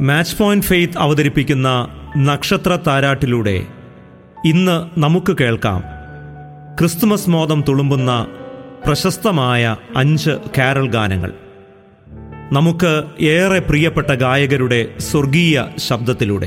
match point faith അവതരിപ്പിക്കുന്ന നക്ഷത്ര താരാട്ടിലൂടെ ഇന്ന് നമുക്ക് കേൾക്കാം ക്രിസ്തുമസ് മോദം തുളുമ്പുന്ന പ്രശസ്തമായ അഞ്ച് കാരൽ ഗാനങ്ങൾ നമുക്ക് ഏറെ പ്രിയപ്പെട്ട ഗായകരുടെ സ്വർഗീയ ശബ്ദത്തിലൂടെ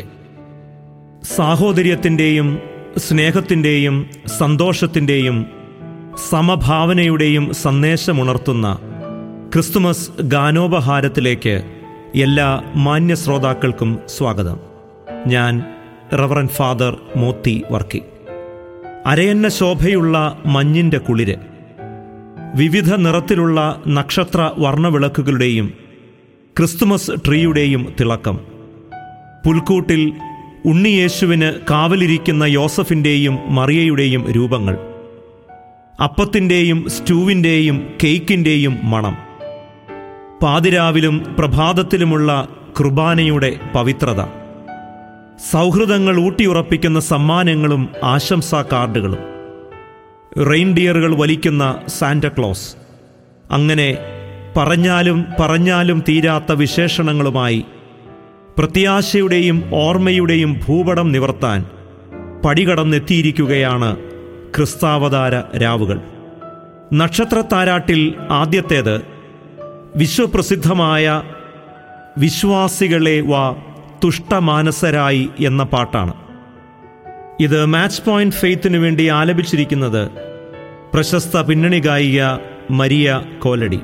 സാഹോദര്യത്തിൻ്റെയും സ്നേഹത്തിൻ്റെയും സന്തോഷത്തിൻ്റെയും സമഭാവനയുടെയും സന്ദേശമുണർത്തുന്ന ക്രിസ്തുമസ് ഗാനോപഹാരത്തിലേക്ക് എല്ലാ മാന്യ ശ്രോതാക്കൾക്കും സ്വാഗതം ഞാൻ റവറൻ ഫാദർ മോത്തി വർക്കി അരയന്ന ശോഭയുള്ള മഞ്ഞിൻ്റെ കുളിര് വിവിധ നിറത്തിലുള്ള നക്ഷത്ര വർണ്ണവിളക്കുകളുടെയും ക്രിസ്തുമസ് ട്രീയുടെയും തിളക്കം പുൽക്കൂട്ടിൽ ഉണ്ണിയേശുവിന് കാവലിരിക്കുന്ന യോസഫിൻ്റെയും മറിയയുടെയും രൂപങ്ങൾ അപ്പത്തിൻ്റെയും സ്റ്റൂവിൻ്റെയും കേക്കിൻ്റെയും മണം പാതിരാവിലും പ്രഭാതത്തിലുമുള്ള കുർബാനയുടെ പവിത്രത സൗഹൃദങ്ങൾ ഊട്ടിയുറപ്പിക്കുന്ന സമ്മാനങ്ങളും ആശംസാ കാർഡുകളും റെയിൻഡിയറുകൾ വലിക്കുന്ന സാന്റക്ലോസ് അങ്ങനെ പറഞ്ഞാലും പറഞ്ഞാലും തീരാത്ത വിശേഷണങ്ങളുമായി പ്രത്യാശയുടെയും ഓർമ്മയുടെയും ഭൂപടം നിവർത്താൻ പടികടന്നെത്തിയിരിക്കുകയാണ് ക്രിസ്താവതാര രാവുകൾ നക്ഷത്രത്താരാട്ടിൽ ആദ്യത്തേത് വിശ്വപ്രസിദ്ധമായ വിശ്വാസികളെ വാ തുഷ്ടമാനസരായി എന്ന പാട്ടാണ് ഇത് മാച്ച് പോയിന്റ് ഫെയ്ത്തിനു വേണ്ടി ആലപിച്ചിരിക്കുന്നത് പ്രശസ്ത പിന്നണി ഗായിക മരിയ കോലടി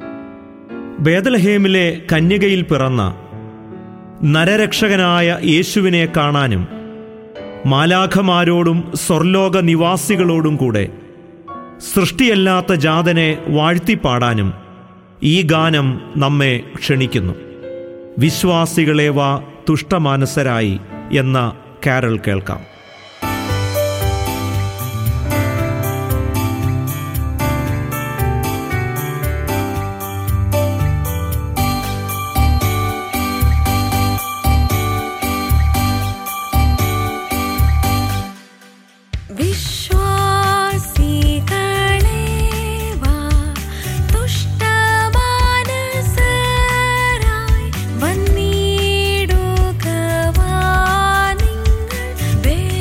ബേദലഹേമിലെ കന്യകയിൽ പിറന്ന നരരക്ഷകനായ യേശുവിനെ കാണാനും മാലാഖമാരോടും സ്വർലോക നിവാസികളോടും കൂടെ സൃഷ്ടിയല്ലാത്ത ജാതനെ വാഴ്ത്തിപ്പാടാനും ഈ ഗാനം നമ്മെ ക്ഷണിക്കുന്നു വിശ്വാസികളെ വാ തുഷ്ടമാനസരായി എന്ന കാരൽ കേൾക്കാം വിശ്വാസികളെ വാ തുഷ്ടമാനസരായി വന്നിടുക വാ നിങ്ങൾ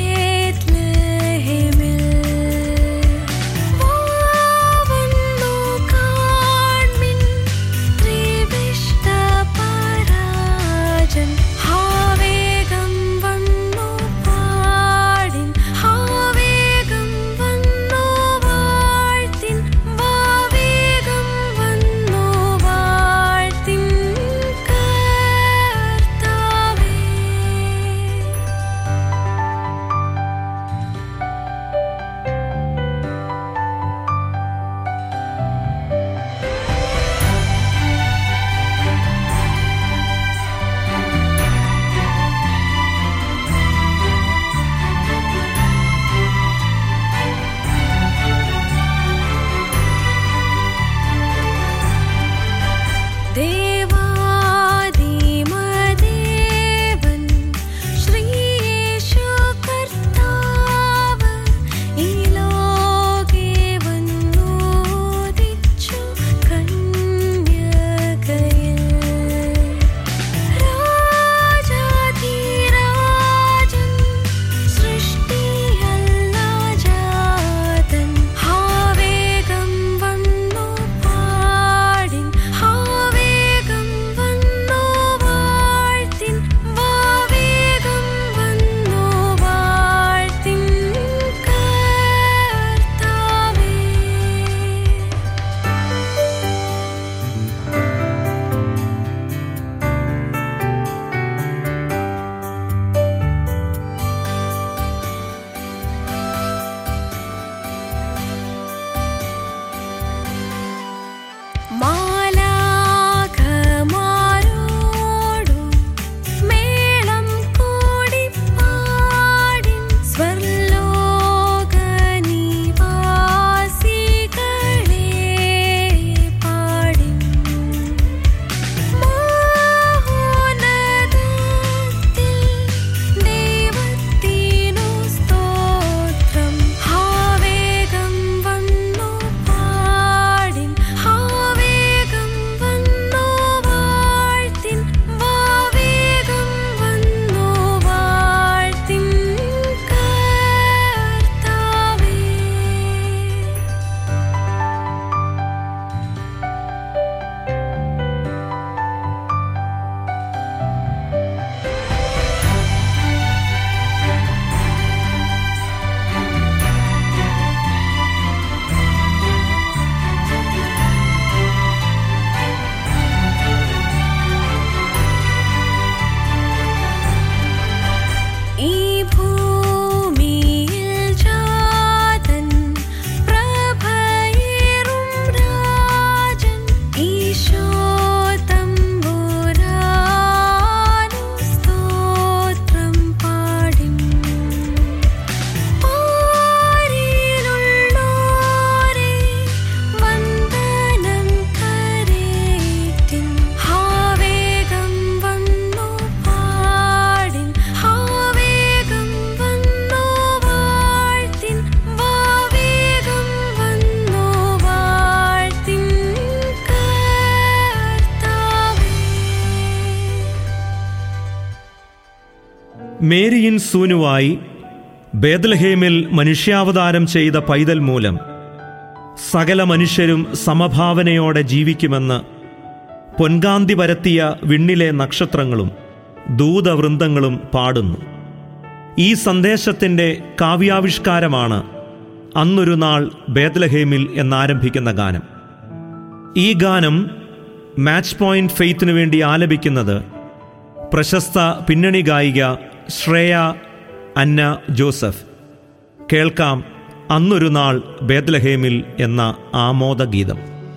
മേരിയിൻ സൂനുവായി ബേദ്ലഹേമിൽ മനുഷ്യാവതാരം ചെയ്ത പൈതൽ മൂലം സകല മനുഷ്യരും സമഭാവനയോടെ ജീവിക്കുമെന്ന് പൊൻകാന്തി പരത്തിയ വിണ്ണിലെ നക്ഷത്രങ്ങളും ദൂതവൃന്ദങ്ങളും പാടുന്നു ഈ സന്ദേശത്തിൻ്റെ കാവ്യാവിഷ്കാരമാണ് അന്നൊരു നാൾ ബേദ്ലഹേമിൽ എന്നാരംഭിക്കുന്ന ഗാനം ഈ ഗാനം മാച്ച് പോയിന്റ് ഫെയ്ത്തിനു വേണ്ടി ആലപിക്കുന്നത് പ്രശസ്ത പിന്നണി ഗായിക ശ്രേയ അന്ന ജോസഫ് കേൾക്കാം അന്നൊരു നാൾ ബേദ്ലഹേമിൽ എന്ന ആമോദഗീതം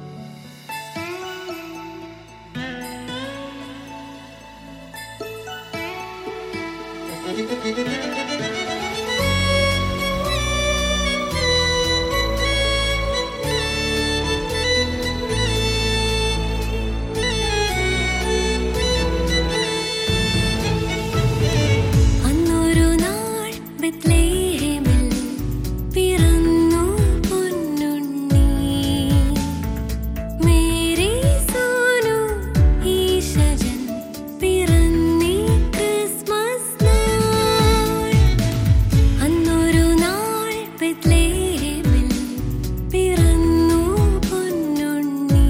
അന്നൊരു നാൾ ബെത്ലേഹേമിൽ പിറന്നു പൊന്നുണ്ണി മേരി സോനു ഈശജൻ പിറന്നീ ക്രിസ്മസ് നാൾ അന്നൊരു നാൾ ബെത്ലേഹേമിൽ പിറന്നു പൊന്നുണ്ണി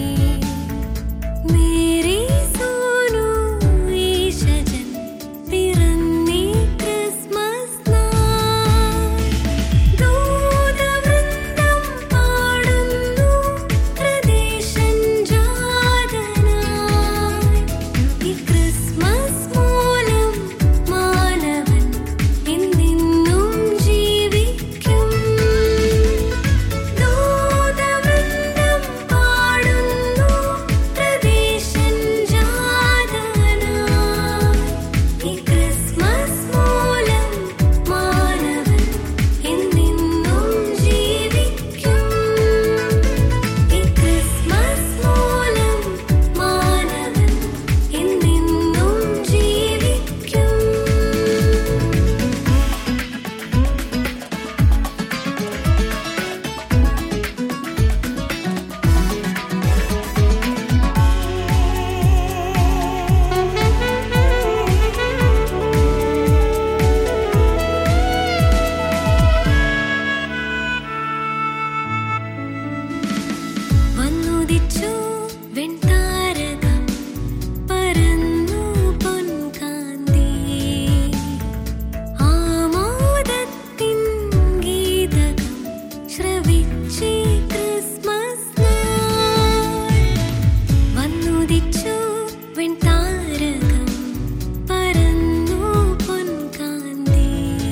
മേരി സോനു ഈശജൻ പിറന്നീ ക്രിസ്മസ് നാൾ ദൂതവൃന്ദം പാടുന്നു പ്രദേശം ജാതനായി ഈ ക്രിസ്മസ് മൂലം മാനവൻ എന്നെന്നും ജീവിക്കും ദൂതവൃന്ദം പാടുന്നു പ്രദേശം ജാതനായി ഈ ക്രിസ്മസ് മൂലം മാനവൻ എന്നെന്നും ജീവിക്കും ഈ ക്രിസ്മസ് മൂലം മാനവൻ എന്നെന്നും ജീവിക്കും വന്നുദിച്ചു വെൺതാരകം പരന്നു പൊൻകാന്തി ആമോദത്തിൻ ഗീതകം ശ്രവിച്ചി ക്രിസ്മസ് നാൾ വന്നുദിച്ചു വെൺതാരകം പരന്നു പൊൻകാന്തി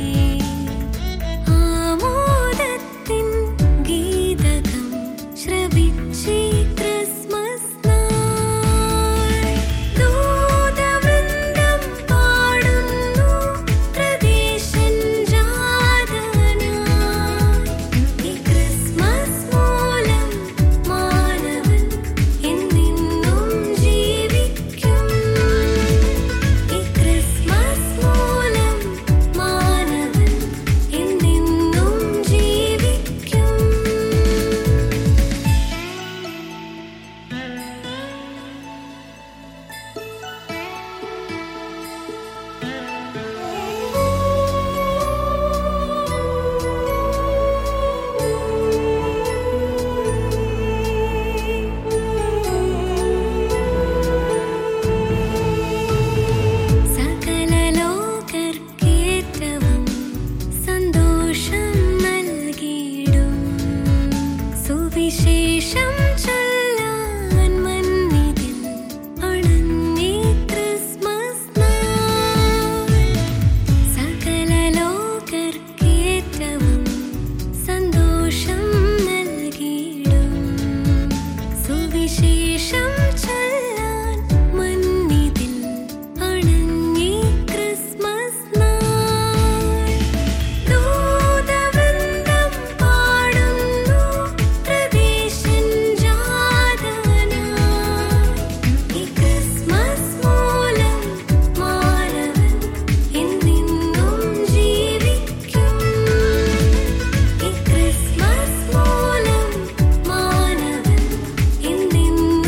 ആമോദത്തിൻ ഗീതകം ശ്രവിച്ചി ക്രിസ്മസ് നാൾ ദൂതവൃന്ദം പാടുന്നു പ്രദേശം ജാതനായി ഈ ക്രിസ്മസ് മൂലം മാനവൻ എന്നെന്നും ജീവിക്കും ഈ ക്രിസ്മസ് മൂലം മാനവൻ എന്നെന്നും ജീവിക്കും സകല ലോകർക്കേറ്റവും സന്തോഷം നൽകിയിടും സുവിശേഷം ചൊല്ലാൻ മന്നിതിൽ അണഞ്ഞി ക്രിസ്മസ് നാൾ സകല ലോകർക്കേറ്റവും സന്തോഷം നൽകിയിടും സുവിശേഷം ചൊല്ലാൻ മന്നിതിൽ അണഞ്ഞി ക്രിസ്മസ് നാൾ ദൂതവൃന്ദം പാടുന്നു പ്രദേശം ജാതനായി ഈ ക്രിസ്മസ് മൂലം മാനവൻ എന്നെന്നും ജീവിക്കും ഈ ക്രിസ്മസ് മൂലം മാനവൻ എന്നെന്നും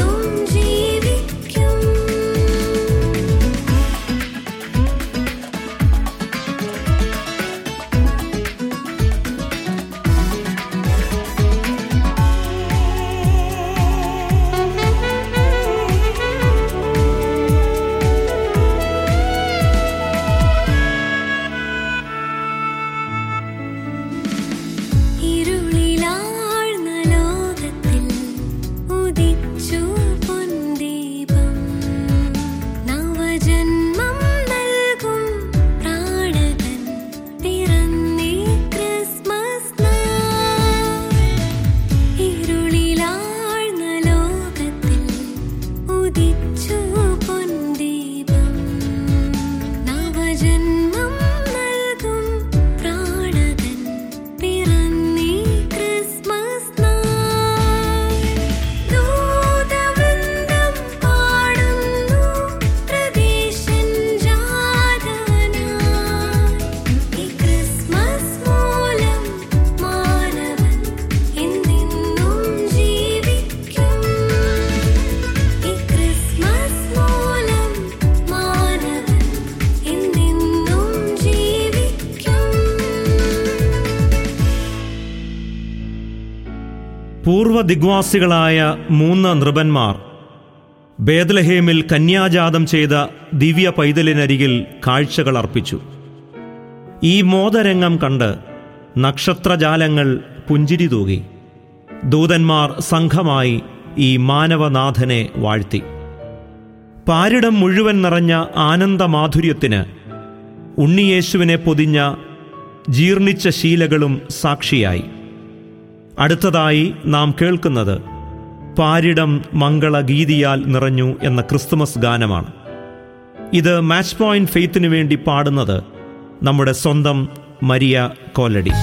പൂർവ്വ ദിഗ്വാസികളായ മൂന്ന് നൃപന്മാർ ബേദ്ലഹേമിൽ കന്യാജാതം ചെയ്ത ദിവ്യ പൈതലിനരികിൽ കാഴ്ചകൾ അർപ്പിച്ചു ഈ മോദരംഗം കണ്ട് നക്ഷത്രജാലങ്ങൾ പുഞ്ചിരി തൂകി ദൂതന്മാർ സംഘമായി ഈ മാനവനാഥനെ വാഴ്ത്തി പാരിടം മുഴുവൻ നിറഞ്ഞ ആനന്ദമാധുര്യത്തിന് ഉണ്ണിയേശുവിനെ പൊതിഞ്ഞ ജീർണിച്ച ശീലകളും സാക്ഷിയായി അടുത്തതായി നാം കേൾക്കുന്നത് പാരിടം മംഗളഗീതിയാൽ നിറഞ്ഞു എന്ന ക്രിസ്തുമസ് ഗാനമാണ് ഇത് മാച്ച് പോയിന്റ് ഫെയ്ത്തിനു വേണ്ടി പാടുന്നത് നമ്മുടെ സ്വന്തം മരിയ കോലടി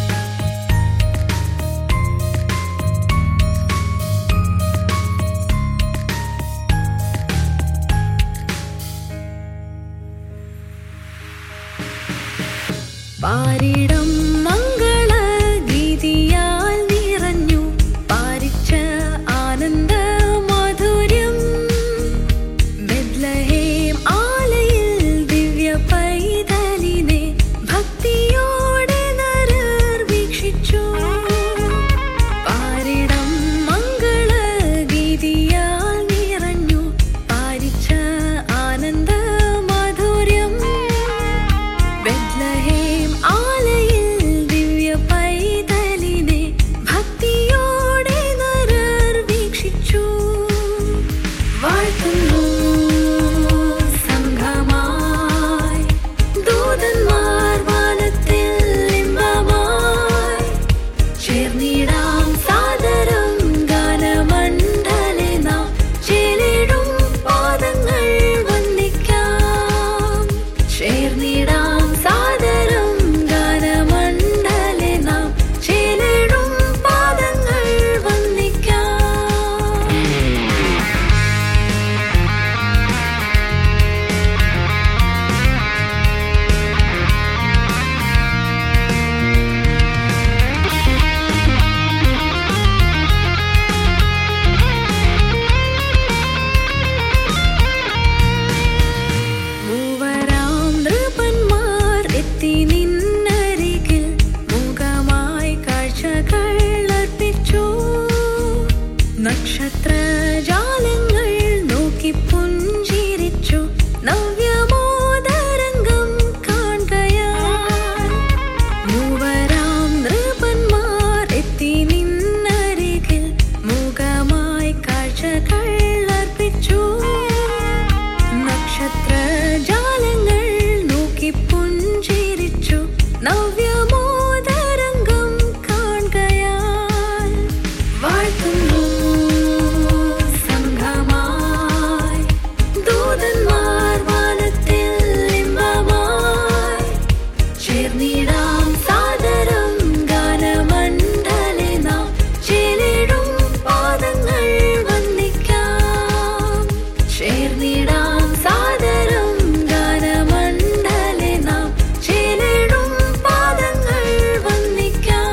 പാരിടം മംഗളഗീതിയാൽ നിറഞ്ഞു പാരിച്ച ആനന്ദ മാധുര്യം ബെത്ലഹേം ആലയിൽ ദിവ്യ പൈതലിനെ ഭക്തിയോടെ നരർ വീക്ഷിച്ചു പാരിടം മംഗളഗീതിയാൽ നിറഞ്ഞു പാരിച്ച ആനന്ദ മാധുര്യം ബെത്ലഹേം ആലയിൽ ദിവ്യ പൈതലിനെ ഭക്തിയോടെ നരർ വീക്ഷിച്ചു വാഴ്ത്തുന്നു സംഘമായി ദൂതന്മാർ വാനത്തിൽ ഇമ്പമായി ചേർന്നിടാം സാദരം ഗാനമണ്ഡലെ നാം ചേലിടും പാദങ്ങൾ വന്ദിക്കാം ചേർന്നിടാം സാദരം ഗാനമണ്ഡലെ നാം ചേലിടും പാദങ്ങൾ വന്ദിക്കാം മൂവരാം നൃപന്മാർ എത്തി നിന്നരികിൽ മുഖമായി കാഴ്ചകൾ അർപ്പിച്ചു നക്ഷത്രജാലങ്ങൾ നോക്കി പുഞ്ചിരിച്ചു നവ്യമോദരംഗം കാണുകയാൽ മൂവരാം നൃപന്മാർ എത്തി നിന്നരികിൽ മുഖമായി കാഴ്ചകൾ അർപ്പിച്ചു നക്ഷത്രജാലങ്ങൾ നോക്കി പുഞ്ചിരിച്ചു നവ്യമോദരംഗം കാണുകയാൽ വാഴ്ത്തുന്നു സംഘമായി ദൂതന്മാർ വാനത്തിൽ ഇമ്പമായി ചേർന്നിടാം സാദരം ഗാനമണ്ഡലെ നാം ചേലിടും പാദങ്ങൾ വന്ദിക്കാം ചേർന്നിടാം സാദരം ഗാനമണ്ഡലെ നാം ചേലിടും പാദങ്ങൾ വന്ദിക്കാം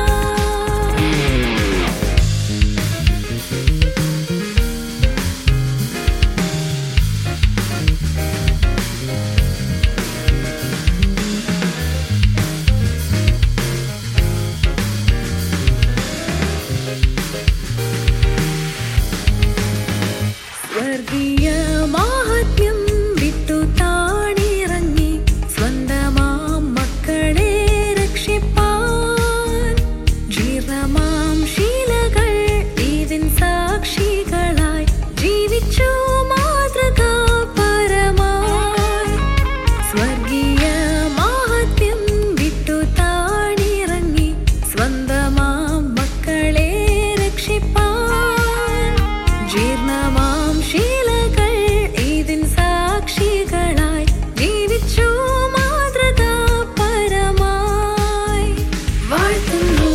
സ്വർഗീയ മാഹാത്മ്യം വിട്ടു താണിറങ്ങി സ്വന്തമാം മക്കളെ രക്ഷിപ്പാൻ ജീർണമാം ശീലകൾ ഇതിൻ സാക്ഷികളായി ജീവിച്ചു മാതൃകാ പരമായി സ്വർഗീയ മാഹാത്മ്യം വിട്ടു താണിറങ്ങി സ്വന്തമാം മക്കളെ രക്ഷിപ്പാൻ ജീർണമാം ശീലകൾ ഇതിൻ സാക്ഷികളായി ജീവിച്ചു മാതൃകാ പരമായി വാഴ്ത്തുന്നു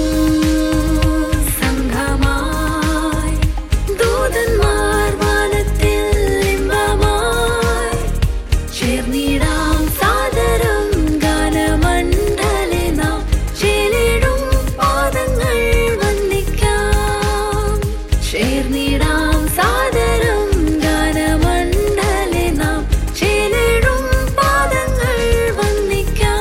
സംഘമായി ദൂതന്മാർ വാനത്തിൽ ഇമ്പമായി ചേർന്നിടാം സാദരം ഗാനമണ്ഡലെ നാം ചേലിടും പാദങ്ങൾ വന്ദിക്കാം ചേർന്നിടാം സാദരം ഗാനമണ്ഡലെ നാം ചേലിടും പാദങ്ങൾ വന്ദിക്കാം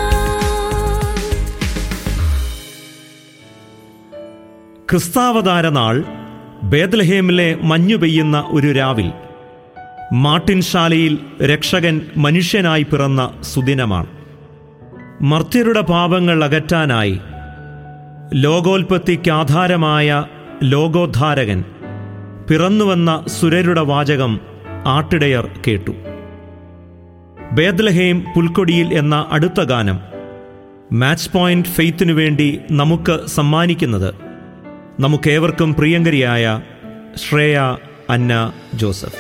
ക്രിസ്താവതാര നാൾ ബേദ്ലഹേമിലെ മഞ്ഞു പെയ്യുന്ന ഒരു രാവിൽ മാട്ടിൻശാലയിൽ രക്ഷകൻ മനുഷ്യനായി പിറന്ന സുദിനമാണ് മർത്യരുടെ പാപങ്ങൾ അകറ്റാനായി ലോകോൽപത്തിക്കാധാരമായ ലോകോദ്ധാരകൻ പിറന്നുവെന്ന സുരരുടെ വാചകം ആട്ടിടയർ കേട്ടു ബേദ്ലഹേം പുൽക്കൊടിയിൽ എന്ന അടുത്ത ഗാനം മാച്ച് പോയിന്റ് ഫെയ്ത്തിനു വേണ്ടി നമുക്ക് സമ്മാനിക്കുന്നത് നമുക്കേവർക്കും പ്രിയങ്കരിയായ ശ്രേയ അന്ന ജോസഫ്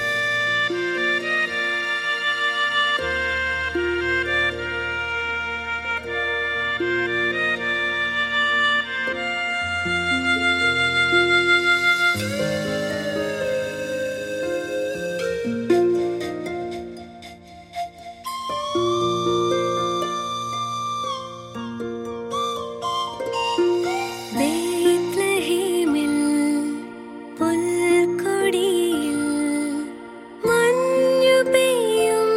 ബേത്ലഹേമിൽ പുൽക്കൊടിയിൽ മഞ്ഞു പെയ്യും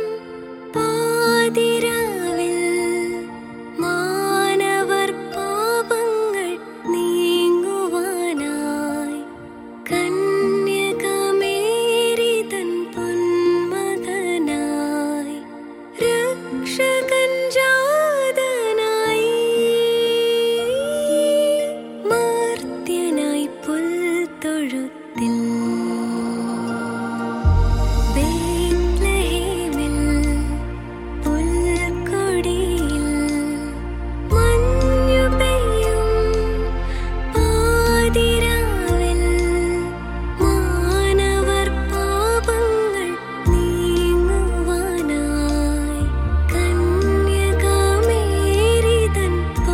പാതിരാവിൽ മാനവർ പാപങ്ങൾ നീങ്ങുവാനായി കന്യകമേരി തൻ പൊന്മകനായി രക്ഷകൻ ജാതനായി മർത്യനായി പുൽത്തൊഴുത്തിൽ ബേത്ലഹേമിൽ പുൽക്കൊടിയിൽ മഞ്ഞു പെയ്യും പാതിരാവിൽ മാനവർ പാപങ്ങൾ നീങ്ങുവാനായി കന്യകമേരി തൻ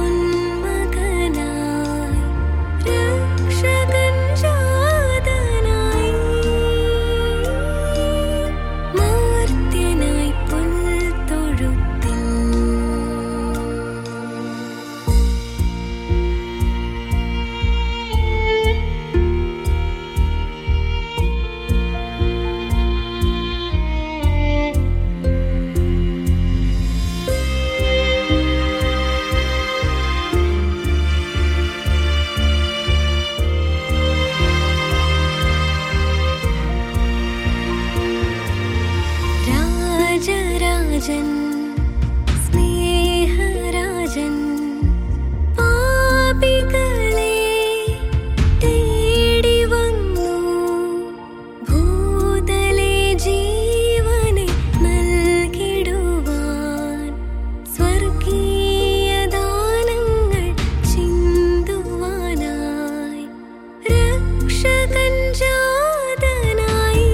പൊന്മകനായി രക്ഷകൻ ജാതനായി മർത്യനായി പുൽത്തൊഴുത്തിൽ രാജരാജൻ സ്നേഹരാജൻ പാപികളെ തേടി വന്നു ഭൂതലെ ജീവനെ നൽകിടുവാൻ സ്വർഗീയ ദാനങ്ങൾ ചിന്തുവാനായി രക്ഷകൻ ജാതനായി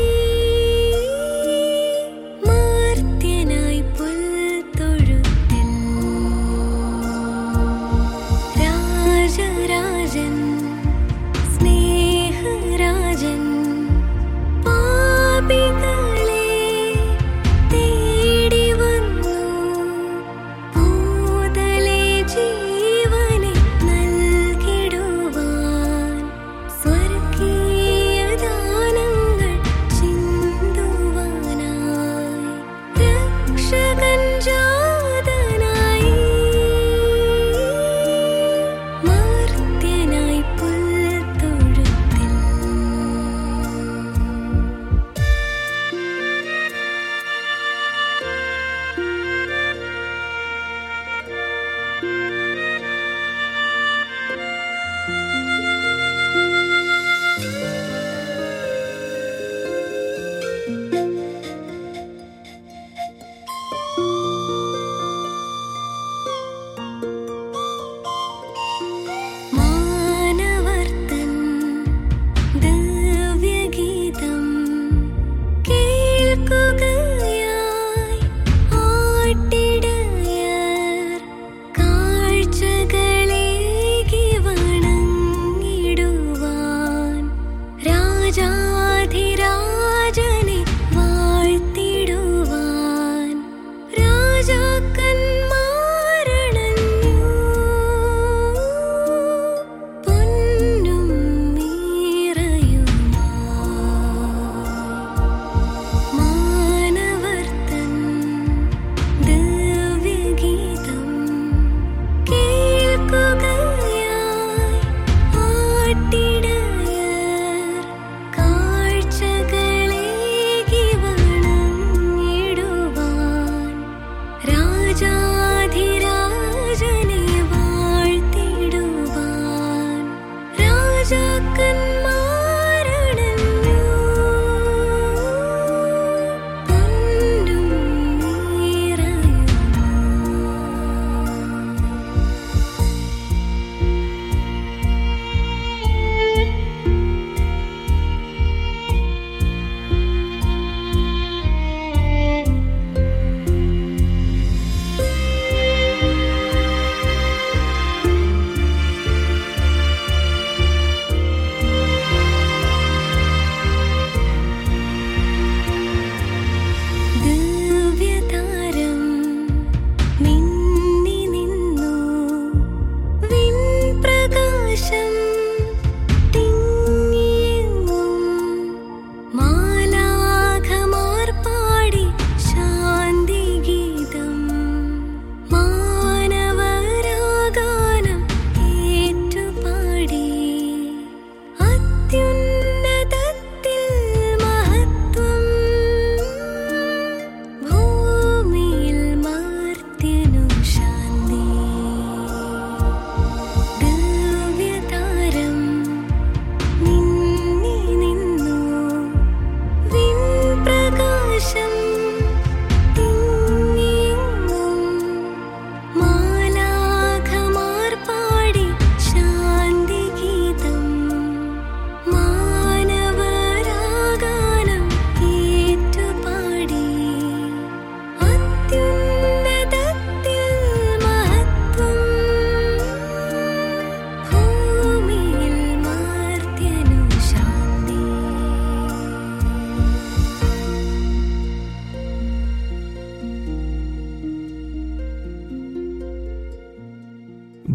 മർത്യനായി പുൽത്തൊഴുത്തിൽ രാജരാജൻ സ്നേഹരാജൻ പാപികളെ തേടി വന്നു ഭൂതലെ ജീവനെ നൽകിടുവാൻ സ്വർഗീയ ദാനങ്ങൾ ചിന്തുവാനായി രക്ഷകൻ ജാതനായി മർത്യനായി പുൽത്തൊഴുത്തിൽ മാനവർത്തൻ ദിവ്യഗീതം കേൾക്കുകയായി ആട്ടിടയർ കാഴ്ചകളേകി വണങ്ങിടുവാൻ രാജാധിരാജനെ വാഴ്ത്തിടുവാൻ രാജാക്കന്മാരണഞ്ഞു പൊന്നും മീറയുമായി മാനവർത്തൻ ദിവ്യഗീതം കേൾക്കുകയായി ആട്ടിടയർ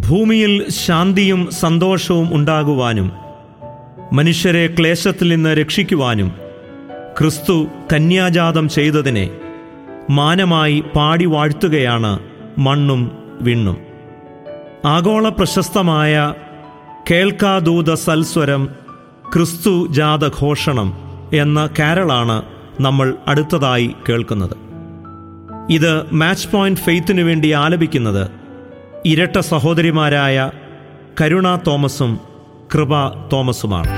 ഭൂമിയിൽ ശാന്തിയും സന്തോഷവും ഉണ്ടാകുവാനും മനുഷ്യരെ ക്ലേശത്തിൽ നിന്ന് രക്ഷിക്കുവാനും ക്രിസ്തു കന്യാജാതം ചെയ്തതിനെ മാനമായി പാടി വാഴ്ത്തുകയാണ് മണ്ണും വിണ്ണും ആഗോള പ്രശസ്തമായ കേൾക്കാദൂത സൽസ്വരം ക്രിസ്തു ജാതഘോഷണം എന്ന കാരളാണ് നമ്മൾ അടുത്തതായി കേൾക്കുന്നത് ഇത് മാച്ച് പോയിന്റ് ഫെയ്ത്തിനു വേണ്ടി ആലപിക്കുന്നത് ഇരട്ട സഹോദരിമാരായ കരുണ തോമസും കൃപ തോമസുമാണ്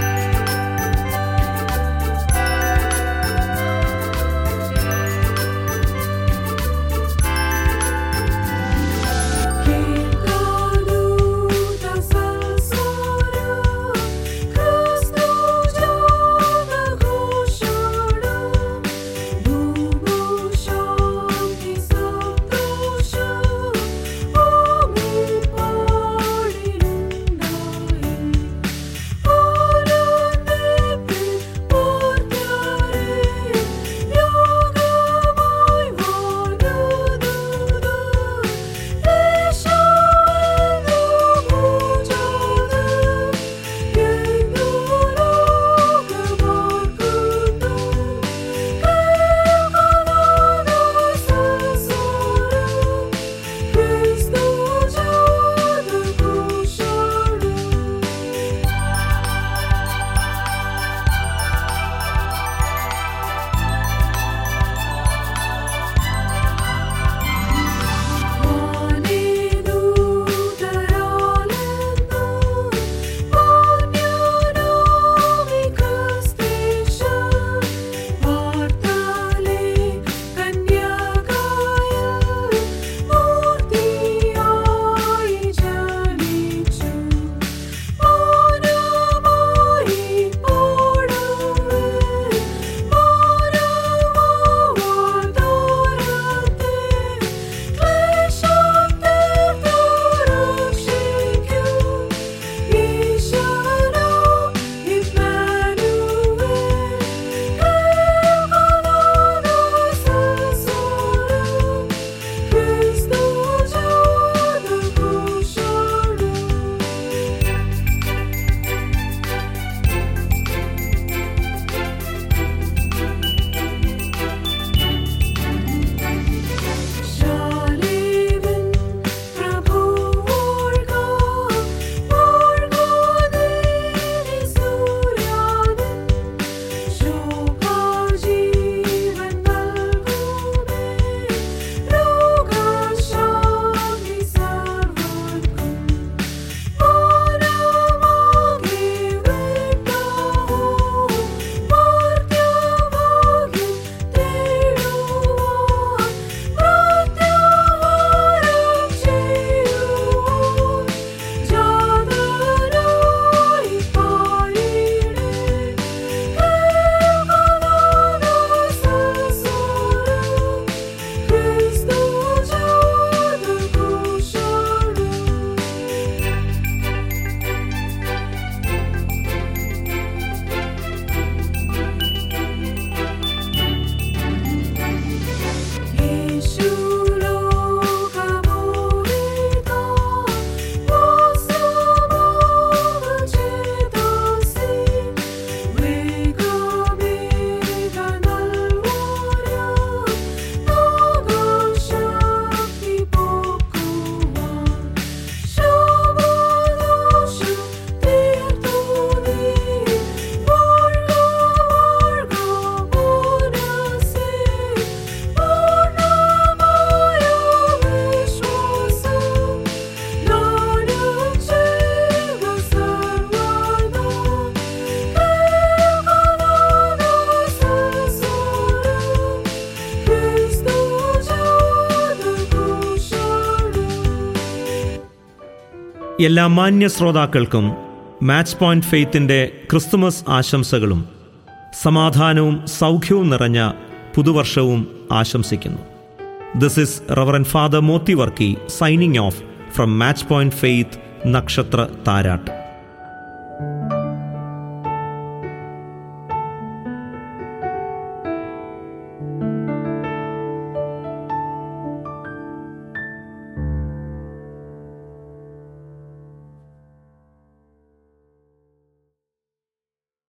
എല്ലാ മാന്യ ശ്രോതാക്കൾക്കും മാച്ച് പോയിന്റ് ഫെയ്ത്തിൻ്റെ ക്രിസ്തുമസ് ആശംസകളും സമാധാനവും സൗഖ്യവും നിറഞ്ഞ പുതുവർഷവും ആശംസിക്കുന്നു this is reverend father Moti Varkey signing off from match point faith നക്ഷത്ര താരാട്ട്